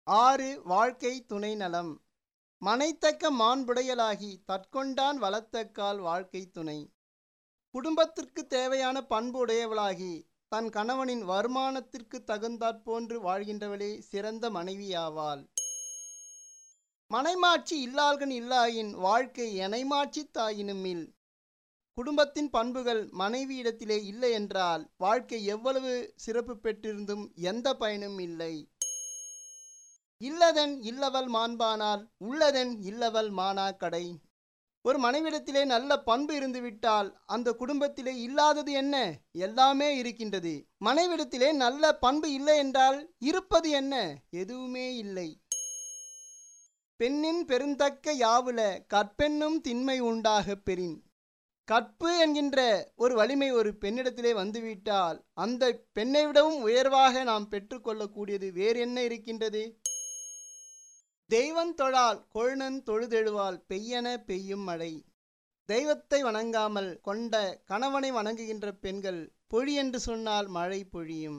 ஆறு வாழ்க்கை துணை நலம் மனைத்தக்க மாண்புடையலாகி தற்கொண்டான் வளத்தக்கால் வாழ்க்கை துணை குடும்பத்திற்கு தேவையான பண்பு உடையவளாகி தன் கணவனின் வருமானத்திற்கு தகுந்தாற்போன்று வாழ்கின்றவளே சிறந்த மனைவியாவாள் மனைமாட்சி இல்லாள்கன் இல்லாயின் வாழ்க்கை எனைமாட்சி தாயினுமில் குடும்பத்தின் பண்புகள் மனைவியிடத்திலே இல்லை என்றால் வாழ்க்கை எவ்வளவு சிறப்பு பெற்றிருந்தும் எந்த பயனும் இல்லை இல்லதன் இல்லவள் மாண்பானால் உள்ளதன் இல்லவள் மானா கடை ஒரு மனைவிடத்திலே நல்ல பண்பு இருந்துவிட்டால் அந்த குடும்பத்திலே இல்லாதது என்ன எல்லாமே இருக்கின்றது மனைவிடத்திலே நல்ல பண்பு இல்லை என்றால் இருப்பது என்ன எதுவுமே இல்லை பெண்ணின் பெருந்தக்க யாவுல கற்பெண்ணும் திண்மை உண்டாக பெறின் கற்பு என்கின்ற ஒரு வலிமை ஒரு பெண்ணிடத்திலே வந்துவிட்டால் அந்த பெண்ணை விடவும் உயர்வாக நாம் பெற்றுக்கொள்ளக்கூடியது வேறு என்ன இருக்கின்றது தெய்வம் தொழால் கொழுநன் தொழுதெழுவால் பெய்யென பெய்யும் மழை தெய்வத்தை வணங்காமல் கொண்ட கணவனை வணங்குகின்ற பெண்கள் பொழி என்று சொன்னால் மழை பொழியும்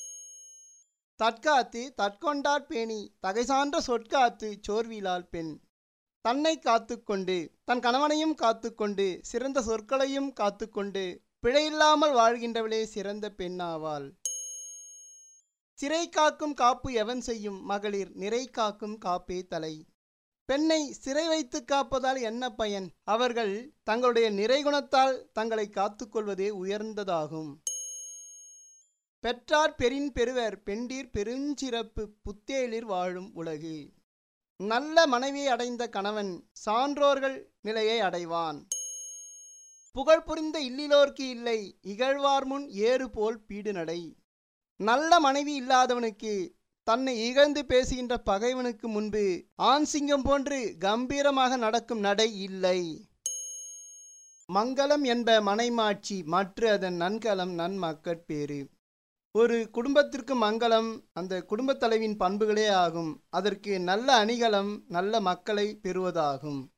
தற்காத்து தற்கொண்டார் பேணி தகைசான்ற சொற்காத்து சோர்விலால் பெண் தன்னை காத்துக்கொண்டு தன் கணவனையும் காத்துக்கொண்டு சிறந்த சொற்களையும் காத்துக்கொண்டு பிழையில்லாமல் வாழ்கின்றவளே சிறந்த பெண்ணாவாள் சிறை காக்கும் காப்பு எவன் செய்யும் மகளிர் நிறை காக்கும் காப்பே தலை பெண்ணை சிறை வைத்து காப்பதால் என்ன பயன் அவர்கள் தங்களுடைய நிறைகுணத்தால் தங்களை காத்துக்கொள்வதே உயர்ந்ததாகும் பெற்றார் பெரின் பெறுவர் பெண்டீர் பெருஞ்சிறப்பு புத்தேளிர் வாழும் உலகு நல்ல மனைவியை அடைந்த கணவன் சான்றோர்கள் நிலையை அடைவான் புகழ் புரிந்த இல்லிலோர்க்கு இல்லை இகழ்வார் முன் ஏறு போல் பீடு நடை நல்ல மனைவி இல்லாதவனுக்கு தன்னை இகழ்ந்து பேசுகின்ற பகைவனுக்கு முன்பு ஆண் சிங்கம் போன்று கம்பீரமாக நடக்கும் நடை இல்லை மங்களம் என்ப மனைமாட்சி மற்ற அதன் நன்கலம் நன்மக்கட்பேறு ஒரு குடும்பத்திற்கு மங்களம் அந்த குடும்பத் தலைவின் பண்புகளே ஆகும் அதற்கு நல்ல அணிகலம் நல்ல மக்களை பெறுவதாகும்